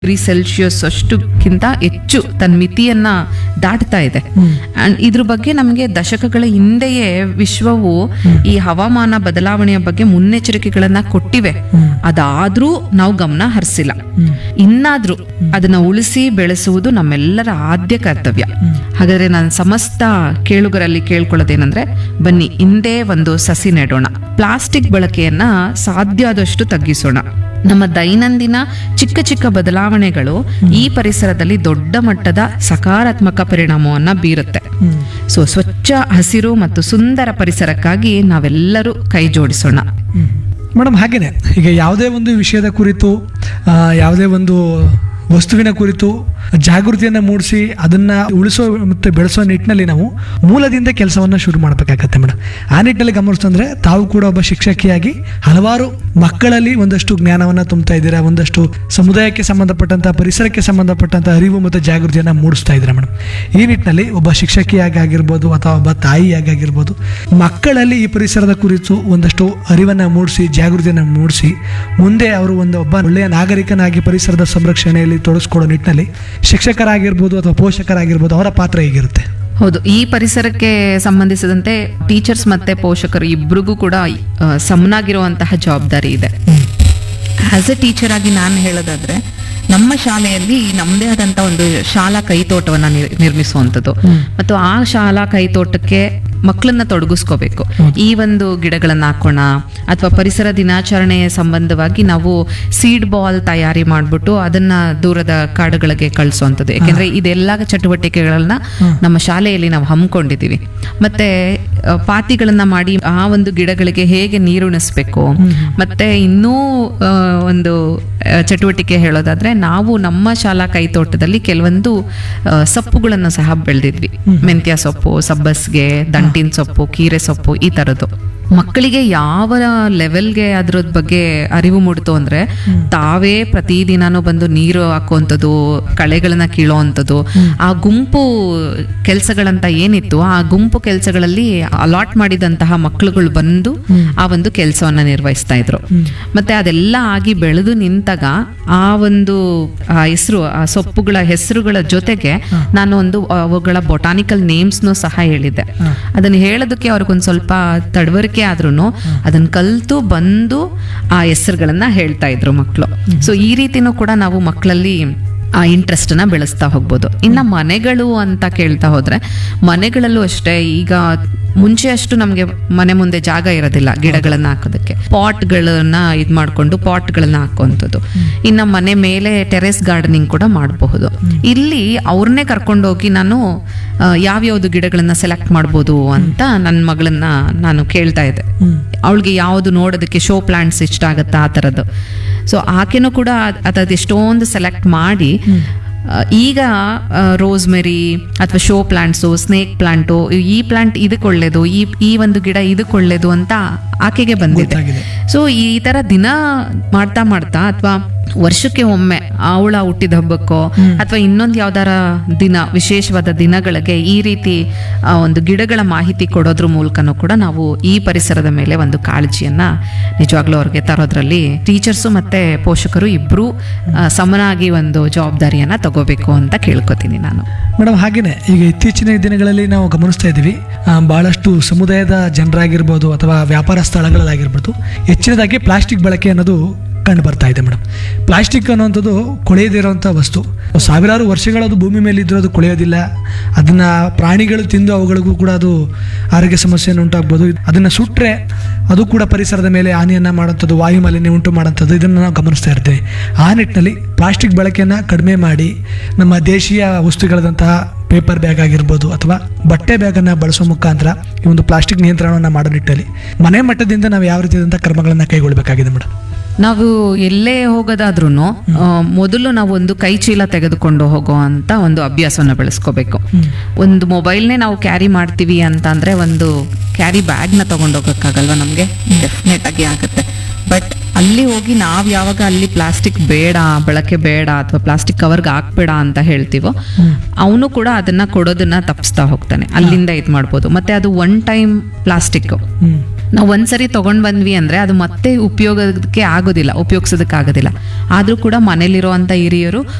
Degree Celsius ಅಷ್ಟಕ್ಕಿಂತ ಹೆಚ್ಚು ತನ್ನ ಮಿತಿಯನ್ನ ದಾಟ್ತಾ ಇದೆ ಅಂಡ್ ಇದ್ರ ಬಗ್ಗೆ ನಮಗೆ ದಶಕಗಳ ಹಿಂದೆಯೇ ವಿಶ್ವವು ಈ ಹವಾಮಾನ ಬದಲಾವಣೆಯ ಬಗ್ಗೆ ಮುನ್ನೆಚ್ಚರಿಕೆಗಳನ್ನ ಕೊಟ್ಟಿವೆ ಅದಾದ್ರೂ ನಾವು ಗಮನ ಹರಿಸಿಲ್ಲ ಇನ್ನಾದ್ರೂ ಅದನ್ನ ಉಳಿಸಿ ಬೆಳೆಸುವುದು ನಮ್ಮೆಲ್ಲರ ಆದ್ಯ ಕರ್ತವ್ಯ ಹಾಗಾದ್ರೆ ನಾನು ಸಮಸ್ತ ಕೇಳುಗರಲ್ಲಿ ಕೇಳ್ಕೊಳ್ಳೋದೇನೆಂದ್ರೆ ಬನ್ನಿ ಹಿಂದೆ ಒಂದು ಸಸಿ ನೆಡೋಣ ಪ್ಲಾಸ್ಟಿಕ್ ಬಳಕೆಯನ್ನ ಸಾಧ್ಯ ಆದಷ್ಟು ತಗ್ಗಿಸೋಣ ನಮ್ಮ ದೈನಂದಿನ ಚಿಕ್ಕ ಚಿಕ್ಕ ಬದಲಾವಣೆಗಳು ಈ ಪರಿಸರದಲ್ಲಿ ದೊಡ್ಡ ಮಟ್ಟದ ಸಕಾರಾತ್ಮಕ ಪರಿಣಾಮವನ್ನ ಬೀರುತ್ತೆ ಸೊ ಸ್ವಚ್ಛ ಹಸಿರು ಮತ್ತು ಸುಂದರ ಪರಿಸರಕ್ಕಾಗಿ ನಾವೆಲ್ಲರೂ ಕೈ ಜೋಡಿಸೋಣ ಮೇಡಮ್ ಹಾಗೇನೆ ಈಗ ಯಾವುದೇ ಒಂದು ವಿಷಯದ ಕುರಿತು ಆ, ಯಾವುದೇ ಒಂದು ವಸ್ತುವಿನ ಕುರಿತು ಜಾಗೃತಿಯನ್ನು ಮೂಡಿಸಿ ಅದನ್ನ ಉಳಿಸೋ ಮತ್ತು ಬೆಳೆಸೋ ನಿಟ್ಟಿನಲ್ಲಿ ನಾವು ಮೂಲದಿಂದ ಕೆಲಸವನ್ನು ಶುರು ಮಾಡಬೇಕಾಗತ್ತೆ ಮೇಡಮ್ ಆ ನಿಟ್ಟಿನಲ್ಲಿ ಗಮನಿಸ್ತಂದ್ರೆ ತಾವು ಕೂಡ ಒಬ್ಬ ಶಿಕ್ಷಕಿಯಾಗಿ ಹಲವಾರು ಮಕ್ಕಳಲ್ಲಿ ಒಂದಷ್ಟು ಜ್ಞಾನವನ್ನು ತುಂಬ್ತಾ ಇದ್ದೀರಾ ಒಂದಷ್ಟು ಸಮುದಾಯಕ್ಕೆ ಸಂಬಂಧಪಟ್ಟಂತ ಪರಿಸರಕ್ಕೆ ಸಂಬಂಧಪಟ್ಟಂತ ಅರಿವು ಮತ್ತು ಜಾಗೃತಿಯನ್ನು ಮೂಡಿಸ್ತಾ ಇದ್ದೀರಾ ಮೇಡಮ್ ಈ ನಿಟ್ಟಿನಲ್ಲಿ ಒಬ್ಬ ಶಿಕ್ಷಕಿಯಾಗಿ ಆಗಿರ್ಬೋದು ಅಥವಾ ಒಬ್ಬ ತಾಯಿಯಾಗಿ ಆಗಿರ್ಬೋದು ಮಕ್ಕಳಲ್ಲಿ ಈ ಪರಿಸರದ ಕುರಿತು ಒಂದಷ್ಟು ಅರಿವನ್ನು ಮೂಡಿಸಿ ಜಾಗೃತಿಯನ್ನು ಮೂಡಿಸಿ ಮುಂದೆ ಅವರು ಒಂದು ಒಬ್ಬ ಒಳ್ಳೆಯ ನಾಗರಿಕನಾಗಿ ಪರಿಸರದ ಸಂರಕ್ಷಣೆಯಲ್ಲಿ ತೊಡಗಿಸ್ಕೊಳ್ಳೋ ನಿಟ್ಟಿನಲ್ಲಿ ಶಿಕ್ಷಕರಾಗಿರ್ಬೋದು ಅಥವಾ ಪೋಷಕರಾಗಿರ್ಬೋದು ಅವರ ಪಾತ್ರ ಹೇಗಿರುತ್ತೆ ಹೌದು ಈ ಪರಿಸರಕ್ಕೆ ಸಂಬಂಧಿಸಿದಂತೆ ಟೀಚರ್ಸ್ ಮತ್ತೆ ಪೋಷಕರು ಇಬ್ರಿಗೂ ಕೂಡ ಆ, ಸಮನಾಗಿರುವಂತಹ ಜವಾಬ್ದಾರಿ ಇದೆ ಆಸ್ ಎ ಟೀಚರ್ ಆಗಿ ನಾನು ಹೇಳೋದಾದ್ರೆ ನಮ್ಮ ಶಾಲೆಯಲ್ಲಿ ನಮ್ಮದೇ ಆದಂತ ಒಂದು ಶಾಲಾ ಕೈತೋಟವನ್ನ ನಿರ್- ನಿರ್ಮಿಸುವಂಥದ್ದು ಮತ್ತು ಆ ಶಾಲಾ ಕೈತೋಟಕ್ಕೆ ಮಕ್ಕಳನ್ನ ತೊಡಗಿಸ್ಕೋಬೇಕು ಈ ಒಂದು ಗಿಡಗಳನ್ನ ಹಾಕೋಣ ಅಥವಾ ಪರಿಸರ ದಿನಾಚರಣೆ ಸಂಬಂಧವಾಗಿ ನಾವು ಸೀಡ್ ಬಾಲ್ ತಯಾರಿ ಮಾಡ್ಬಿಟ್ಟು ಅದನ್ನ ದೂರದ ಕಾಡುಗಳಿಗೆ ಕಳಿಸುವಂಥದ್ದು ಯಾಕೆಂದ್ರೆ ಇದೆಲ್ಲ ಚಟುವಟಿಕೆಗಳನ್ನ ನಮ್ಮ ಶಾಲೆಯಲ್ಲಿ ನಾವು ಹಮ್ಮಿಕೊಂಡಿದ್ದೀವಿ ಮತ್ತೆ ಆ, ಪಾತಿಗಳನ್ನ ಮಾಡಿ ಆ ಒಂದು ಗಿಡಗಳಿಗೆ ಹೇಗೆ ನೀರುಣಿಸ್ಬೇಕು ಮತ್ತೆ ಇನ್ನೂ ಆ, ಒಂದು ಆ, ಚಟುವಟಿಕೆ ಹೇಳೋದಾದ್ರೆ ನಾವು ನಮ್ಮ ಶಾಲಾ ಕೈತೋಟದಲ್ಲಿ ಕೆಲವೊಂದು ಆ, ಸೊಪ್ಪುಗಳನ್ನು ಸಹ ಬೆಳೆದಿದ್ವಿ ಮೆಂತ್ಯ ಸೊಪ್ಪು ಸಬ್ಬಸ್ಗೆ ದಂಟಿನ ಸೊಪ್ಪು ಕೀರೆ ಸೊಪ್ಪು ಈ ತರದ್ದು ಮಕ್ಕಳಿಗೆ ಯಾವ ಲೆವೆಲ್ಗೆ ಅದ್ರದ್ ಬಗ್ಗೆ ಅರಿವು ಮೂಡ್ತು ಅಂದ್ರೆ ತಾವೇ ಪ್ರತಿದಿನಾನು ಬಂದು ನೀರು ಹಾಕುವಂಥದ್ದು ಕಳೆಗಳನ್ನ ಕೀಳೋವಂಥದ್ದು ಆ ಗುಂಪು ಕೆಲಸಗಳಂತ ಏನಿತ್ತು ಆ ಗುಂಪು ಕೆಲಸಗಳಲ್ಲಿ ಅಲಾಟ್ ಮಾಡಿದಂತಹ ಮಕ್ಕಳುಗಳು ಬಂದು ಆ ಒಂದು ಕೆಲಸವನ್ನ ನಿರ್ವಹಿಸ್ತಾ ಇದ್ರು ಮತ್ತೆ ಅದೆಲ್ಲ ಆಗಿ ಬೆಳೆದು ನಿಂತಾಗ ಆ ಒಂದು ಆ ಹೆಸರು ಆ ಸೊಪ್ಪುಗಳ ಹೆಸರುಗಳ ಜೊತೆಗೆ ನಾನು ಒಂದು ಅವುಗಳ ಬೊಟಾನಿಕಲ್ ನೇಮ್ಸ್ನು ಸಹ ಹೇಳಿದ್ದೆ ಅದನ್ನ ಹೇಳೋದಕ್ಕೆ ಅವ್ರಿಗೊಂದು ಸ್ವಲ್ಪ ತಡವರಿಕೆ ಆದ್ರೂ ಅದನ್ನ ಕಲ್ತು ಬಂದು ಆ ಹೆಸರುಗಳನ್ನ ಹೇಳ್ತಾ ಇದ್ರು ಮಕ್ಕಳು ಸೊ ಈ ರೀತಿನೂ ಕೂಡ ನಾವು ಮಕ್ಕಳಲ್ಲಿ ಆ ಇಂಟ್ರೆಸ್ಟ್ ನ ಬೆಳೆಸ್ತಾ ಹೋಗ್ಬೋದು ಇನ್ನ ಮನೆಗಳು ಅಂತ ಕೇಳ್ತಾ ಹೋದ್ರೆ ಮನೆಗಳಲ್ಲೂ ಅಷ್ಟೇ ಈಗ ಮುಂಚೆ ಅಷ್ಟು ನಮ್ಗೆ ಮನೆ ಮುಂದೆ ಜಾಗ ಇರೋದಿಲ್ಲ ಗಿಡಗಳನ್ನ ಹಾಕೋದಕ್ಕೆ ಪಾಟ್ಗಳನ್ನ ಇದ್ ಮಾಡ್ಕೊಂಡು ಪಾಟ್ಗಳನ್ನ ಹಾಕುವಂಥದ್ದು ಇನ್ನ ಮನೆ ಮೇಲೆ ಟೆರೆಸ್ ಗಾರ್ಡನಿಂಗ್ ಕೂಡ ಮಾಡಬಹುದು ಇಲ್ಲಿ ಅವ್ರನ್ನೇ ಕರ್ಕೊಂಡೋಗಿ ನಾನು ಆ, ಯಾವ್ಯಾವ್ದು ಗಿಡಗಳನ್ನ ಸೆಲೆಕ್ಟ್ ಮಾಡ್ಬೋದು ಅಂತ ನನ್ನ ಮಗಳನ್ನ ನಾನು ಕೇಳ್ತಾ ಇದ್ದೆ ಅವಳಿಗೆ ಯಾವುದು ನೋಡೋದಕ್ಕೆ ಶೋ ಪ್ಲಾಂಟ್ಸ್ ಇಷ್ಟ ಆಗುತ್ತಾ ಆ ಥರದ್ದು ಸೊ ಆಕೆನೂ ಕೂಡ ಅದ್ ಎಷ್ಟೊಂದು ಸೆಲೆಕ್ಟ್ ಮಾಡಿ ಆ, ಈಗ ರೋಸ್ಮೆರಿ ಅಥವಾ ಶೋ ಪ್ಲಾಂಟ್ಸು ಸ್ನೇಕ್ ಪ್ಲಾಂಟು ಈ ಪ್ಲಾಂಟ್ ಇದಕ್ಕೆ ಒಳ್ಳೇದು ಈ ಈ ಒಂದು ಗಿಡ ಇದಕ್ಕೆ ಒಳ್ಳೇದು ಅಂತ ಆಕೆಗೆ ಬಂದಿದೆ ಗೊತ್ತಾಗಿದೆ. ಸೊ ಈ ತರ ದಿನ ಮಾಡ್ತಾ ಮಾಡ್ತಾ ಅಥವಾ ವರ್ಷಕ್ಕೆ ಒಮ್ಮೆ ಅವಳ ಹುಟ್ಟಿದ ಹಬ್ಬಕ್ಕೋ ಅಥವಾ ಇನ್ನೊಂದು ಯಾವ್ದಾರ ದಿನ ವಿಶೇಷವಾದ ದಿನಗಳಿಗೆ ಈ ರೀತಿ ಆ, ಒಂದು ಗಿಡಗಳ ಮಾಹಿತಿ ಕೊಡೋದ್ರ ಮೂಲಕನೂ ಕೂಡ ನಾವು ಈ ಪರಿಸರದ ಮೇಲೆ ಒಂದು ಕಾಳಜಿಯನ್ನ ನಿಜವಾಗ್ಲೂ ಅವ್ರಿಗೆ ತರೋದ್ರಲ್ಲಿ ಟೀಚರ್ಸು ಮತ್ತೆ ಪೋಷಕರು ಇಬ್ರು ಆ, ಸಮನಾಗಿ ಒಂದು ಜವಾಬ್ದಾರಿಯನ್ನ ತಗೋಬೇಕು ಅಂತ ಕೇಳ್ಕೊತೀನಿ ನಾನು ಮೇಡಮ್ ಹಾಗೇನೆ ಈಗ ಇತ್ತೀಚಿನ ದಿನಗಳಲ್ಲಿ ನಾವು ಗಮನಿಸ್ತಾ ಇದ್ದೀವಿ ಆ, ಬಹಳಷ್ಟು ಸಮುದಾಯದ ಜನರಾಗಿರ್ಬೋದು ಅಥವಾ ವ್ಯಾಪಾರ ಸ್ಥಳಗಳಲ್ಲಾಗಿರ್ಬೋದು ಹೆಚ್ಚಿನದಾಗಿ ಪ್ಲಾಸ್ಟಿಕ್ ಬಳಕೆ ಅನ್ನೋದು ಕಂಡು ಬರ್ತಾ ಇದೆ ಮೇಡಮ್ ಪ್ಲಾಸ್ಟಿಕ್ ಅನ್ನುವಂಥದ್ದು ಕೊಳೆಯದಿರೋಂಥ ವಸ್ತು ಸಾವಿರಾರು ವರ್ಷಗಳದು ಭೂಮಿ ಮೇಲೆ ಇದ್ರೂ ಅದು ಕೊಳೆಯೋದಿಲ್ಲ ಅದನ್ನ ಪ್ರಾಣಿಗಳು ತಿಂದು ಅವುಗಳಿಗೂ ಕೂಡ ಅದು ಆರೋಗ್ಯ ಸಮಸ್ಯೆಯನ್ನು ಉಂಟಾಗ್ಬೋದು ಅದನ್ನ ಸುಟ್ಟರೆ ಅದು ಕೂಡ ಪರಿಸರದ ಮೇಲೆ ಹಾನಿಯನ್ನು ಮಾಡೋಂಥದ್ದು ವಾಯು ಮಾಲಿನ್ಯ ಉಂಟು ಮಾಡೋಂಥದ್ದು ಇದನ್ನು ನಾವು ಗಮನಿಸ್ತಾ ಇರ್ತೀವಿ ಆ ನಿಟ್ಟಿನಲ್ಲಿ ಪ್ಲಾಸ್ಟಿಕ್ ಬಳಕೆಯನ್ನು ಕಡಿಮೆ ಮಾಡಿ ನಮ್ಮ ದೇಶೀಯ ವಸ್ತುಗಳಾದಂತಹ ಪೇಪರ್ ಬ್ಯಾಗ್ ಆಗಿರ್ಬೋದು ಅಥವಾ ಬಟ್ಟೆ ಬ್ಯಾಗನ್ನು ಬಳಸೋ ಮುಖಾಂತರ ಈ ಒಂದು ಪ್ಲಾಸ್ಟಿಕ್ ನಿಯಂತ್ರಣವನ್ನು ಮಾಡೋ ನಿಟ್ಟಲ್ಲಿ ಮನೆ ಮಟ್ಟದಿಂದ ನಾವು ಯಾವ ರೀತಿಯಾದಂಥ ಕ್ರಮಗಳನ್ನು ಕೈಗೊಳ್ಳಬೇಕಾಗಿದೆ ಮೇಡಮ್ ನಾವು ಎಲ್ಲೇ ಹೋಗೋದಾದ್ರೂ ಮೊದಲು ನಾವು ಒಂದು ಕೈ ಚೀಲ ತೆಗೆದುಕೊಂಡು ಹೋಗೋ ಅಂತ ಒಂದು ಅಭ್ಯಾಸವನ್ನು ಬೆಳೆಸ್ಕೋಬೇಕು ಒಂದು ಮೊಬೈಲ್ನೇ ನಾವು ಕ್ಯಾರಿ ಮಾಡ್ತೀವಿ ಅಂತ ಅಂದ್ರೆ ಒಂದು ಕ್ಯಾರಿ ಬ್ಯಾಗ್ನ ತಗೊಂಡೋಗಕ್ಕಾಗಲ್ವಾ ನಮಗೆ ಡೆಫಿನೆಟ್ ಆಗಿ ಆಗುತ್ತೆ ಬಟ್ ಅಲ್ಲಿ ಹೋಗಿ ನಾವು ಯಾವಾಗ ಅಲ್ಲಿ ಪ್ಲಾಸ್ಟಿಕ್ ಬೇಡ ಬಳಕೆ ಬೇಡ ಅಥವಾ ಪ್ಲಾಸ್ಟಿಕ್ ಕವರ್ಗೆ ಹಾಕ್ಬೇಡ ಅಂತ ಹೇಳ್ತೀವೋ ಅವನು ಕೂಡ ಅದನ್ನ ಕೊಡೋದನ್ನ ತಪ್ಪಿಸ್ತಾ ಹೋಗ್ತಾನೆ ಅಲ್ಲಿಂದ ಇದು ಮಾಡ್ಬೋದು ಮತ್ತೆ ಅದು ಒನ್ ಟೈಮ್ ಪ್ಲಾಸ್ಟಿಕ್ ಹ್ಮ್ ನಾವು ಒಂದ್ಸರಿ ತಗೊಂಡ್ ಬಂದ್ವಿ ಅಂದ್ರೆ ಅದು ಮತ್ತೆ ಉಪಯೋಗಕ್ಕೆ ಆಗೋದಿಲ್ಲ ಉಪಯೋಗಿಸೋದಕ್ಕೆ ಆಗೋದಿಲ್ಲ ಆದ್ರೂ ಕೂಡ ಮನೇಲಿರುವಂತ ಹಿರಿಯರು